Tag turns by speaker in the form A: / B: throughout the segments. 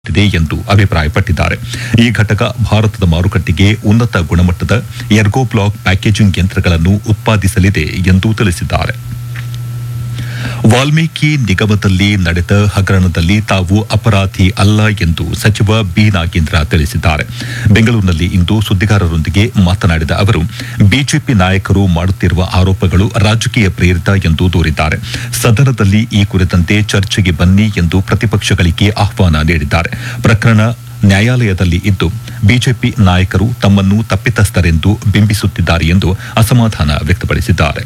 A: ಇದೆ ಎಂದು ಅಭಿಪ್ರಾಯಪಟ್ಟಿದ್ದಾರೆ ಈ ಘಟಕ ಭಾರತದ ಮಾರುಕಟ್ಟೆಗೆ ಉನ್ನತ ಗುಣಮಟ್ಟದ ಎರ್ಗೋ ಬ್ಲಾಕ್ ಪ್ಯಾಕೇಜಿಂಗ್ ಯಂತ್ರಗಳನ್ನು ಉತ್ಪಾದಿಸಲಿದೆ ಎಂದು ತಿಳಿಸಿದ್ದಾರೆ ವಾಲ್ಮೀಕಿ ನಿಗಮದಲ್ಲಿ ನಡೆದ ಹಗರಣದಲ್ಲಿ ತಾವು ಅಪರಾಧಿ ಅಲ್ಲ ಎಂದು ಸಚಿವ ಬಿ ನಾಗೇಂದ್ರ ತಿಳಿಸಿದ್ದಾರೆ ಬೆಂಗಳೂರಿನಲ್ಲಿ ಇಂದು ಸುದ್ದಿಗಾರರೊಂದಿಗೆ ಮಾತನಾಡಿದ ಅವರು ಬಿಜೆಪಿ ನಾಯಕರು ಮಾಡುತ್ತಿರುವ ಆರೋಪಗಳು ರಾಜಕೀಯ ಪ್ರೇರಿತ ಎಂದು ದೂರಿದ್ದಾರೆ ಸದನದಲ್ಲಿ ಈ ಕುರಿತಂತೆ ಚರ್ಚೆಗೆ ಬನ್ನಿ ಎಂದು ಪ್ರತಿಪಕ್ಷಗಳಿಗೆ ಆಹ್ವಾನ ನೀಡಿದ್ದಾರೆ ಪ್ರಕರಣ ನ್ಯಾಯಾಲಯದಲ್ಲಿ ಇದ್ದು ಬಿಜೆಪಿ ನಾಯಕರು ತಮ್ಮನ್ನು ತಪ್ಪಿತಸ್ಥರೆಂದು ಬಿಂಬಿಸುತ್ತಿದ್ದಾರೆ ಎಂದು ಅಸಮಾಧಾನ ವ್ಯಕ್ತಪಡಿಸಿದ್ದಾರೆ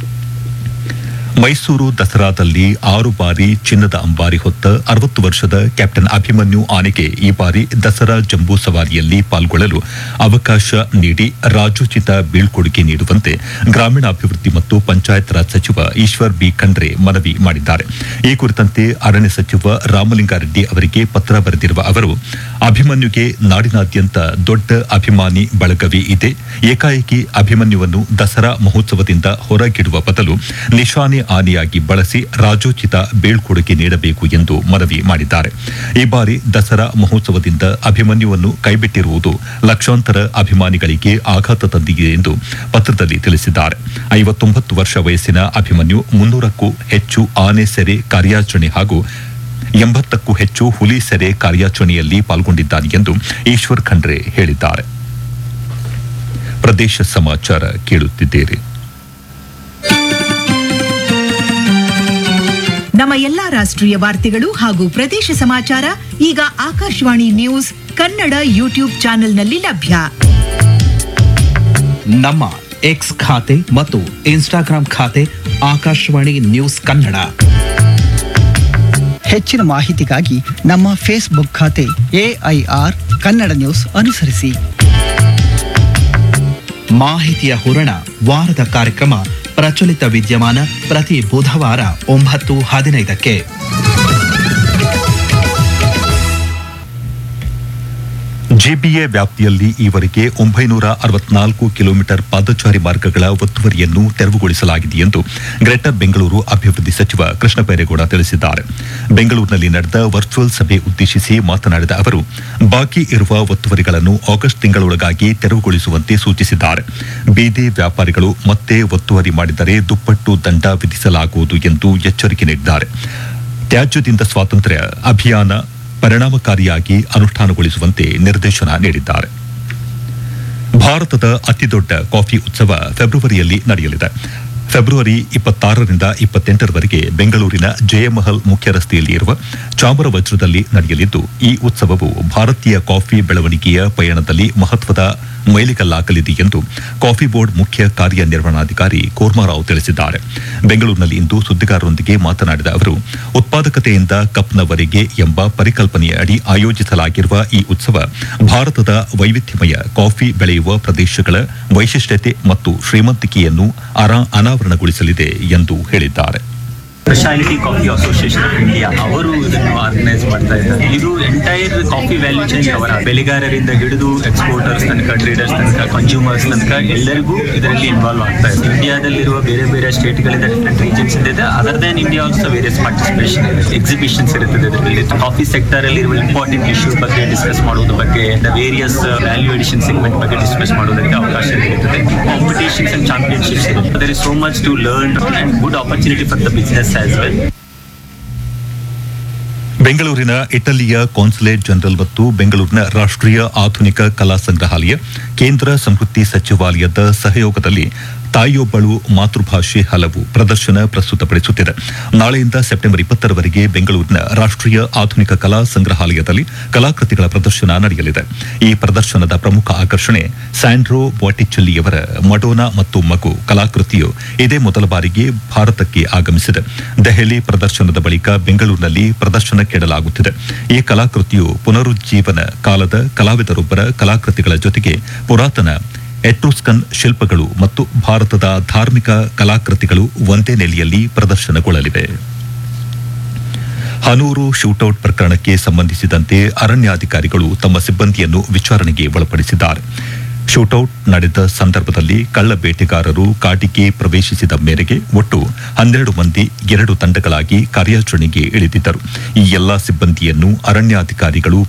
A: ಮೈಸೂರು ದಸರಾದಲ್ಲಿ ಆರು ಬಾರಿ ಚಿನ್ನದ ಅಂಬಾರಿ ಹೊತ್ತ ಅರವತ್ತು ವರ್ಷದ ಕ್ಯಾಪ್ಟನ್ ಅಭಿಮನ್ಯು ಆನೆಗೆ ಈ ಬಾರಿ ದಸರಾ ಜಂಬೂ ಸವಾರಿಯಲ್ಲಿ ಪಾಲ್ಗೊಳ್ಳಲು ಅವಕಾಶ ನೀಡಿ ರಾಜೋಚಿತ ಬೀಳ್ಕೊಡುಗೆ ನೀಡುವಂತೆ ಗ್ರಾಮೀಣಾಭಿವೃದ್ಧಿ ಮತ್ತು ಪಂಚಾಯತ್ ರಾಜ್ ಸಚಿವ ಈಶ್ವರ್ ಬಿ ಖಂಡ್ರೆ ಮನವಿ ಮಾಡಿದ್ದಾರೆ ಈ ಕುರಿತಂತೆ ಅರಣ್ಯ ಸಚಿವ ರಾಮಲಿಂಗಾರೆಡ್ಡಿ ಅವರಿಗೆ ಪತ್ರ ಬರೆದಿರುವ ಅವರು ಅಭಿಮನ್ಯುಗೆ ನಾಡಿನಾದ್ಯಂತ ದೊಡ್ಡ ಅಭಿಮಾನಿ ಬಳಗವೇ ಇದೆ ಏಕಾಏಕಿ ಅಭಿಮನ್ಯುವನ್ನು ದಸರಾ ಮಹೋತ್ಸವದಿಂದ ಹೊರಗಿಡುವ ಬದಲು ನಿಶಾನೆ ಆನೆಯಾಗಿ ಬಳಸಿ ರಾಜೋಚಿತ ಬೀಳ್ಕೊಡುಗೆ ನೀಡಬೇಕು ಎಂದು ಮನವಿ ಮಾಡಿದ್ದಾರೆ ಈ ಬಾರಿ ದಸರಾ ಮಹೋತ್ಸವದಿಂದ ಅಭಿಮನ್ಯುವನ್ನು ಕೈಬಿಟ್ಟಿರುವುದು ಲಕ್ಷಾಂತರ ಅಭಿಮಾನಿಗಳಿಗೆ ಆಘಾತ ತಂದಿದೆ ಎಂದು ಪತ್ರದಲ್ಲಿ ತಿಳಿಸಿದ್ದಾರೆ ಐವತ್ತೊಂಬತ್ತು ವರ್ಷ ವಯಸ್ಸಿನ ಅಭಿಮನ್ಯು ಮುನ್ನೂರಕ್ಕೂ ಹೆಚ್ಚು ಆನೆ ಸೆರೆ ಕಾರ್ಯಾಚರಣೆ ಹಾಗೂ ಎಂಬತ್ತಕ್ಕೂ ಹೆಚ್ಚು ಹುಲಿ ಸೆರೆ ಕಾರ್ಯಾಚರಣೆಯಲ್ಲಿ ಪಾಲ್ಗೊಂಡಿದ್ದಾನೆ ಎಂದು ಈಶ್ವರ್ ಖಂಡ್ರೆ ಹೇಳಿದ್ದಾರೆ ಪ್ರದೇಶ ಸಮಾಚಾರ ಕೇಳುತ್ತಿದ್ದೀರಿ
B: ನಮ್ಮ ಎಲ್ಲಾ ರಾಷ್ಟ್ರೀಯ ವಾರ್ತೆಗಳು ಹಾಗೂ ಪ್ರದೇಶ ಸಮಾಚಾರ ಈಗ ಆಕಾಶವಾಣಿ ನ್ಯೂಸ್ ಕನ್ನಡ ಯೂಟ್ಯೂಬ್ ಚಾನೆಲ್ನಲ್ಲಿ ಲಭ್ಯ
C: ನಮ್ಮ ಎಕ್ಸ್ ಖಾತೆ ಮತ್ತು ಇನ್ಸ್ಟಾಗ್ರಾಂ ಖಾತೆ ಆಕಾಶವಾಣಿ ನ್ಯೂಸ್ ಕನ್ನಡ
D: ಹೆಚ್ಚಿನ ಮಾಹಿತಿಗಾಗಿ ನಮ್ಮ ಫೇಸ್ಬುಕ್ ಖಾತೆ ಎಐಆರ್ ಕನ್ನಡ ನ್ಯೂಸ್ ಅನುಸರಿಸಿ
C: ಮಾಹಿತಿಯ ಹೂರಣ ವಾರದ ಕಾರ್ಯಕ್ರಮ ಪ್ರಚಲಿತ ವಿದ್ಯಮಾನ ಪ್ರತಿ ಬುಧವಾರ ಒಂಬತ್ತು ಹದಿನೈದಕ್ಕೆ
A: ಜೆಬಿಎ ವ್ಯಾಪ್ತಿಯಲ್ಲಿ ಈವರೆಗೆ ಒಂಬೈನೂರ ಅರವತ್ನಾಲ್ಕು ಕಿಲೋಮೀಟರ್ ಪಾದಚಾರಿ ಮಾರ್ಗಗಳ ಒತ್ತುವರಿಯನ್ನು ತೆರವುಗೊಳಿಸಲಾಗಿದೆ ಎಂದು ಗ್ರೇಟರ್ ಬೆಂಗಳೂರು ಅಭಿವೃದ್ಧಿ ಸಚಿವ ಕೃಷ್ಣ ಬೈರೇಗೌಡ ತಿಳಿಸಿದ್ದಾರೆ ಬೆಂಗಳೂರಿನಲ್ಲಿ ನಡೆದ ವರ್ಚುವಲ್ ಸಭೆ ಉದ್ದೇಶಿಸಿ ಮಾತನಾಡಿದ ಅವರು ಬಾಕಿ ಇರುವ ಒತ್ತುವರಿಗಳನ್ನು ಆಗಸ್ಟ್ ತಿಂಗಳೊಳಗಾಗಿ ತೆರವುಗೊಳಿಸುವಂತೆ ಸೂಚಿಸಿದ್ದಾರೆ ಬೀದಿ ವ್ಯಾಪಾರಿಗಳು ಮತ್ತೆ ಒತ್ತುವರಿ ಮಾಡಿದರೆ ದುಪ್ಪಟ್ಟು ದಂಡ ವಿಧಿಸಲಾಗುವುದು ಎಂದು ಎಚ್ಚರಿಕೆ ನೀಡಿದ್ದಾರೆ ತ್ಯಾಜ್ಯದಿಂದ ಸ್ವಾತಂತ್ರ್ಯ ಅಭಿಯಾನ ಪರಿಣಾಮಕಾರಿಯಾಗಿ ಅನುಷ್ಠಾನಗೊಳಿಸುವಂತೆ ನಿರ್ದೇಶನ ನೀಡಿದ್ದಾರೆ ಭಾರತದ ಅತಿದೊಡ್ಡ ಕಾಫಿ ಉತ್ಸವ ಫೆಬ್ರವರಿಯಲ್ಲಿ ನಡೆಯಲಿದೆ ಫೆಬ್ರವರಿ ಇಪ್ಪತ್ತಾರರಿಂದ ಇಪ್ಪತ್ತೆಂಟರವರೆಗೆ ಬೆಂಗಳೂರಿನ ಜಯಮಹಲ್ ಮುಖ್ಯ ರಸ್ತೆಯಲ್ಲಿ ಇರುವ ಚಾಮರವಜ್ರದಲ್ಲಿ ನಡೆಯಲಿದ್ದು ಈ ಉತ್ಸವವು ಭಾರತೀಯ ಕಾಫಿ ಬೆಳವಣಿಗೆಯ ಪಯಣದಲ್ಲಿ ಮಹತ್ವದ ಮೈಲಿಗಲ್ಲಾಗಲಿದೆ ಎಂದು ಕಾಫಿ ಬೋರ್ಡ್ ಮುಖ್ಯ ಕಾರ್ಯನಿರ್ವಹಣಾಧಿಕಾರಿ ಕೂರ್ಮಾರಾವ್ ತಿಳಿಸಿದ್ದಾರೆ ಬೆಂಗಳೂರಿನಲ್ಲಿ ಇಂದು ಸುದ್ದಿಗಾರರೊಂದಿಗೆ ಮಾತನಾಡಿದ ಅವರು ಉತ್ಪಾದಕತೆಯಿಂದ ಕಪ್ನವರೆಗೆ ಎಂಬ ಪರಿಕಲ್ಪನೆಯ ಅಡಿ ಆಯೋಜಿಸಲಾಗಿರುವ ಈ ಉತ್ಸವ ಭಾರತದ ವೈವಿಧ್ಯಮಯ ಕಾಫಿ ಬೆಳೆಯುವ ಪ್ರದೇಶಗಳ ವೈಶಿಷ್ಟ್ಯತೆ ಮತ್ತು ಶ್ರೀಮಂತಿಕೆಯನ್ನು ಅರಾ- ಅನಾವರಣಗೊಳಿಸಲಿದೆ ಎಂದು ಹೇಳಿದ್ದಾರೆ
E: speciality coffee association of India ಅವರು ಇದನ್ನು ಆರ್ಗನೈಸ್ ಮಾಡ್ತಾ ಇದ್ದಾರೆ ಇದು ಎಂಟೈರ್ ಕಾಫಿ ವ್ಯಾಲ್ಯೂ ಚೈನ್ ಅವರ ಬೆಳೆಗಾರರಿಂದ ಹಿಡಿದು ಎಕ್ಸ್ಪೋರ್ಟರ್ಸ್ ತನಕ ಟ್ರೇಡರ್ಸ್ ತನಕ ಕನ್ಸ್ಯೂಮರ್ಸ್ ತನಕ ಎಲ್ಲರಿಗೂ ಇದರಲ್ಲಿ ಇನ್ವಾಲ್ವ್ ಆಗ್ತಾ ಇದೆ ಇಂಡಿಯಾದಲ್ಲಿರುವ ಬೇರೆ ಬೇರೆ ಸ್ಟೇಟ್ಗಳಿಂದ ಡಿಫ್ರೆಂಟ್ ರೀಜನ್ಸ್ ಇದೆ other than India also various participation ಇದೆ ಎಕ್ಸಿಬಿಷನ್ಸ್ ಇರುತ್ತದೆ ಇದರಲ್ಲಿ ಕಾಫಿ ಸೆಕ್ಟರ್ ಅಲ್ಲಿ ಇರುವ ಇಂಪಾರ್ಟೆಂಟ್ ಇಶ್ಯೂ ಬಗ್ಗೆ ಡಿಸ್ಕಸ್ ಮಾಡೋದ್ರ ಬಗ್ಗೆ ವೇರಿಯಸ್ ವ್ಯಾಲ್ಯೂ ಎಡಿಷನ್ ಸೆಗ್ಮೆಂಟ್ ಬಗ್ಗೆ ಡಿಸ್ಕಸ್ ಮಾಡೋದಕ್ಕೆ ಅವಕಾಶ ಇರುತ್ತದೆ ಕಾಂಪಿಟೇಷನ್ಸ್ ಅಂಡ್ ಚಾಂಪಿಯನ್ಶಿಪ್ಸ್ ಇರುತ್ತೆ there is so much to learn and good opportunity for the business as well
A: ಬೆಂಗಳೂರಿನ ಇಟಲಿಯ ಕಾನ್ಸುಲೇಟ್ ಜನರಲ್ ಮತ್ತು ಬೆಂಗಳೂರಿನ ರಾಷ್ಟ್ರೀಯ ಆಧುನಿಕ ಕಲಾ ಸಂಗ್ರಹಾಲಯ ಕೇಂದ್ರ ಸಂಸ್ಕೃತಿ ಸಚಿವಾಲಯದ ಸಹಯೋಗದಲ್ಲಿ ತಾಯಿಯೊಬ್ಬಳು ಮಾತೃಭಾಷೆ ಹಲವು ಪ್ರದರ್ಶನ ಪ್ರಸ್ತುತಪಡಿಸುತ್ತಿದೆ ನಾಳೆಯಿಂದ ಸೆಪ್ಟೆಂಬರ್ ಇಪ್ಪತ್ತರವರೆಗೆ ಬೆಂಗಳೂರಿನ ರಾಷ್ಟ್ರೀಯ ಆಧುನಿಕ ಕಲಾ ಸಂಗ್ರಹಾಲಯದಲ್ಲಿ ಕಲಾಕೃತಿಗಳ ಪ್ರದರ್ಶನ ನಡೆಯಲಿದೆ ಈ ಪ್ರದರ್ಶನದ ಪ್ರಮುಖ ಆಕರ್ಷಣೆ ಸ್ಯಾಂಡ್ರೋ ಬಾಟಿಚೆಲ್ಲಿಯವರ ಮಡೋನಾ ಮತ್ತು ಮಗು ಕಲಾಕೃತಿಯು ಇದೇ ಮೊದಲ ಬಾರಿಗೆ ಭಾರತಕ್ಕೆ ಆಗಮಿಸಿದೆ ದೆಹಲಿ ಪ್ರದರ್ಶನದ ಬಳಿಕ ಬೆಂಗಳೂರಿನಲ್ಲಿ ಪ್ರದರ್ಶನಕ್ಕಿಡಲಾಗುತ್ತಿದೆ ಈ ಕಲಾಕೃತಿಯು ಪುನರುಜ್ಜೀವನ ಕಾಲದ ಕಲಾವಿದರೊಬ್ಬರ ಕಲಾಕೃತಿಗಳ ಜೊತೆಗೆ ಪುರಾತನ ಎಟ್ರೂಸ್ಕನ್ ಶಿಲ್ಪಗಳು ಮತ್ತು ಭಾರತದ ಧಾರ್ಮಿಕ ಕಲಾಕೃತಿಗಳು ಒಂದೇ ನೆಲೆಯಲ್ಲಿ ಪ್ರದರ್ಶನಗೊಳ್ಳಲಿವೆ ಹನೂರು ಶೂಟೌಟ್ ಪ್ರಕರಣಕ್ಕೆ ಸಂಬಂಧಿಸಿದಂತೆ ಅರಣ್ಯಾಧಿಕಾರಿಗಳು ತಮ್ಮ ಸಿಬ್ಬಂದಿಯನ್ನು ವಿಚಾರಣೆಗೆ ಒಳಪಡಿಸಿದ್ದಾರೆ ಶೂಟೌಟ್ ನಡೆದ ಸಂದರ್ಭದಲ್ಲಿ ಕಳ್ಳ ಬೇಟೆಗಾರರು ಕಾಟಿಗೆ ಪ್ರವೇಶಿಸಿದ ಮೇರೆಗೆ ಒಟ್ಟು ಹನ್ನೆರಡು ಮಂದಿ ಎರಡು ತಂಡಗಳಾಗಿ ಕಾರ್ಯಾಚರಣೆಗೆ ಇಳಿದಿದ್ದರು ಈ ಎಲ್ಲಾ ಸಿಬ್ಬಂದಿಯನ್ನು ಅರಣ್ಯಾಧಿಕಾರಿಗಳು